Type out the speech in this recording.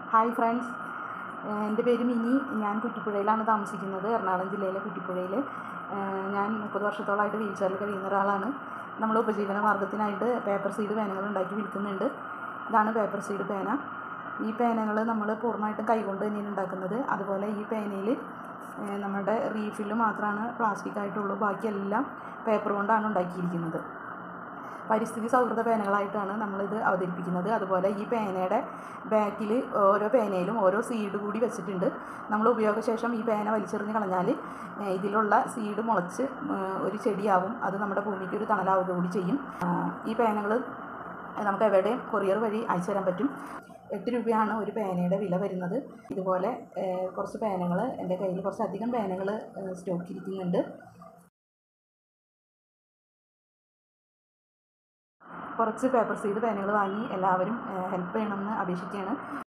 hi friends എൻ്റെ പേര് mini ഞാൻ കുറ്റിപ്പുഴയിലാണ് താമസിക്കുന്നത് എറണാകുളം ജില്ലയിലെ കുറ്റിപ്പുഴയിൽ ഞാൻ മുപ്പത് വർഷത്തോളമായിട്ട് വീൽ ചെയറിൽ കഴിയുന്ന ഒരാളാണ് നമ്മൾ ഉപജീവന മാർഗത്തിനായിട്ട് പേപ്പർ സീഡ് പേനകൾ ഉണ്ടാക്കി വിൽക്കുന്നുണ്ട് ഇതാണ് പേപ്പർ സീഡ് പേന ഈ പേനകൾ നമ്മൾ പൂർണ്ണമായിട്ടും കൈകൊണ്ട് തന്നെയാണ് ഉണ്ടാക്കുന്നത് അതുപോലെ ഈ പേനയിൽ നമ്മുടെ റീഫിൽ മാത്രമാണ് പ്ലാസ്റ്റിക് ആയിട്ടുള്ളൂ ബാക്കിയെല്ലാം പേപ്പർ കൊണ്ടാണ് ഉണ്ടാക്കിയിരിക്കുന്നത് പരിസ്ഥിതി സൗഹൃദ പേനകളായിട്ടാണ് നമ്മളിത് അവതരിപ്പിക്കുന്നത് അതുപോലെ ഈ പേനയുടെ ബാക്കിൽ ഓരോ പേനയിലും ഓരോ സീഡ് കൂടി വെച്ചിട്ടുണ്ട് നമ്മൾ ഉപയോഗശേഷം ഈ പേന വലിച്ചെറിഞ്ഞ് കളഞ്ഞാൽ ഏഹ്, ഇതിലുള്ള സീഡ് മുളച്ച് ഏഹ്, ഒരു ചെടിയാവും അത് നമ്മുടെ ഭൂമിക്ക് ഒരു തണലാവുക കൂടി ചെയ്യും ആഹ്, ഈ പേനകൾ നമുക്ക് എവിടെയും കൊറിയർ വഴി അയച്ചു തരാൻ പറ്റും എട്ട് രൂപയാണ് ഒരു പേനയുടെ വില വരുന്നത് ഇതുപോലെ ഏഹ്, കുറച്ച് പേനകൾ എൻ്റെ കയ്യിൽ കുറച്ചധികം പേനകൾ സ്റ്റോക്ക് ഇരിക്കുന്നുണ്ട് കുറച്ച് പേപ്പർ സീഡ് പേനകൾ വാങ്ങി എല്ലാവരും ഹെൽപ്പ് ചെയ്യണമെന്ന് അപേക്ഷിക്കുകയാണ്